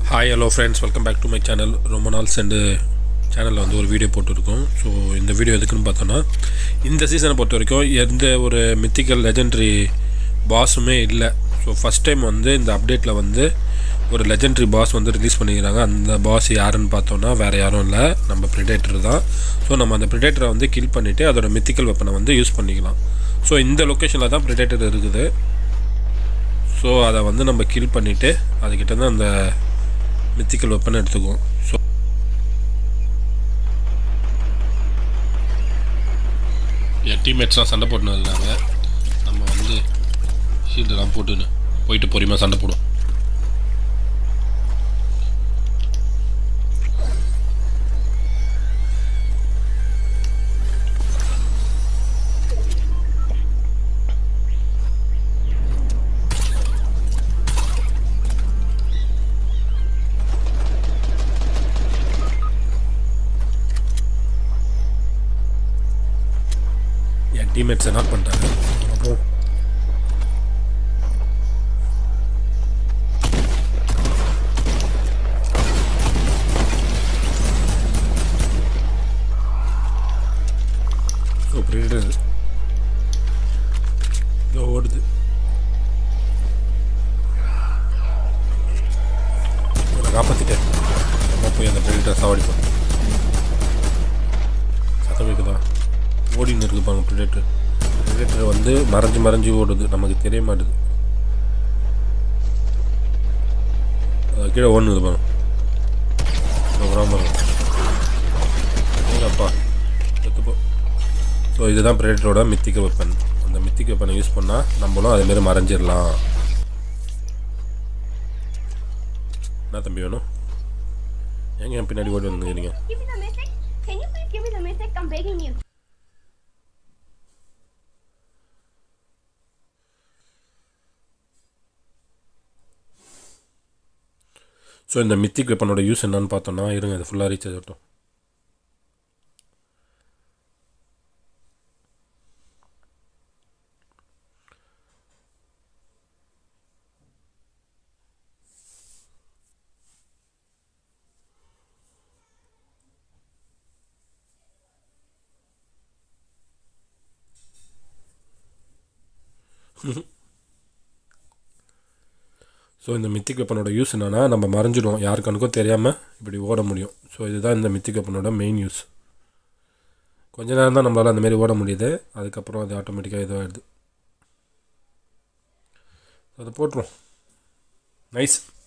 Hi hello friends welcome back to my channel ரொம்ப நாள் சென்று சேனலில் வந்து ஒரு வீடியோ போட்டிருக்கோம் ஸோ இந்த வீடியோ எதுக்குன்னு பார்த்தோன்னா இந்த சீசனை பொறுத்த வரைக்கும் எந்த ஒரு மித்திக்கல் லெஜெண்ட்ரி பாஸுமே இல்லை ஸோ ஃபஸ்ட் டைம் வந்து இந்த அப்டேட்டில் வந்து ஒரு லெஜெண்ட்ரி பாஸ் வந்து ரிலீஸ் பண்ணிக்கிறாங்க அந்த பாஸ் யாருன்னு பார்த்தோன்னா வேறு யாரும் இல்லை நம்ம ப்ரிடேட்டர் தான் ஸோ நம்ம அந்த ப்ரிடேட்டரை வந்து கில் பண்ணிவிட்டு அதோட மித்திக்கல் வெப்பனை வந்து யூஸ் பண்ணிக்கலாம் ஸோ இந்த லொக்கேஷனில் தான் ப்ரிடேட்டர் இருக்குது ஸோ அதை வந்து நம்ம கில் பண்ணிவிட்டு அதுக்கிட்ட தான் அந்த மித்திக்கல் வெப்பனை எடுத்துக்குவோம் ஸோ என் டீம்மேட்ஸ்லாம் சண்டை போட்டுன்னு இருக்கிறாங்க நம்ம வந்து ஷீல்டெல்லாம் போட்டுன்னு போயிட்டு பொறுமையாக சண்டை போடுவோம் என் டீம்மேட்ஸ் என்ன பண்ணிட்டாங்க அப்புறம் ஸோ ப்ரீடர் இதோ ஓடுது நான் காப்பாற்றிட்டேன் நம்ம போய் அந்த ப்ரீடர் சாவடிப்போம் சத்தம் கேட்குதா ஓடின்னு இருக்கு பாருங்க ப்ரிடேட்டர் ப்ரிடேட்டர் வந்து மறைஞ்சு மறைஞ்சு ஓடுது நமக்கு தெரிய மாட்டுது அது கீழே ஓடுனுது பாருங்க பாருங்க ஏங்கப்பா செத்துப்போ ஸோ இதுதான் ப்ரிடேட்டரோட மித்திக்க வெப்பன் அந்த மித்திக்க வெப்பனை யூஸ் பண்ணால் நம்மளும் அதேமாரி மறைஞ்சிடலாம் என்ன தம்பி வேணும் ஏங்க என் பின்னாடி ஓடி வந்துக்கிறீங்க Give me the mythic. Can you please give me the mythic? I'm begging you. So இந்த மித்திக் வெப்பனோட யூஸ் என்னன்னு பார்த்தோம்னா இருங்க இது ஃபுல்லாக ரீச் ஆகட்டும் ஸோ இந்த மித்திக் வெப்பனோட யூஸ் என்னென்னா நம்ம மறைஞ்சிடும் யார் கணக்கும் தெரியாமல் இப்படி ஓட முடியும் ஸோ இதுதான் இந்த மித்திக் வெப்பனோட மெயின் யூஸ் கொஞ்ச நேரம் தான் நம்மளால் அந்த மாதிரி ஓட முடியுது அதுக்கப்புறம் அது ஆட்டோமேட்டிக்காக இதுவாகிடுது அதை போட்டுரும் நைஸ்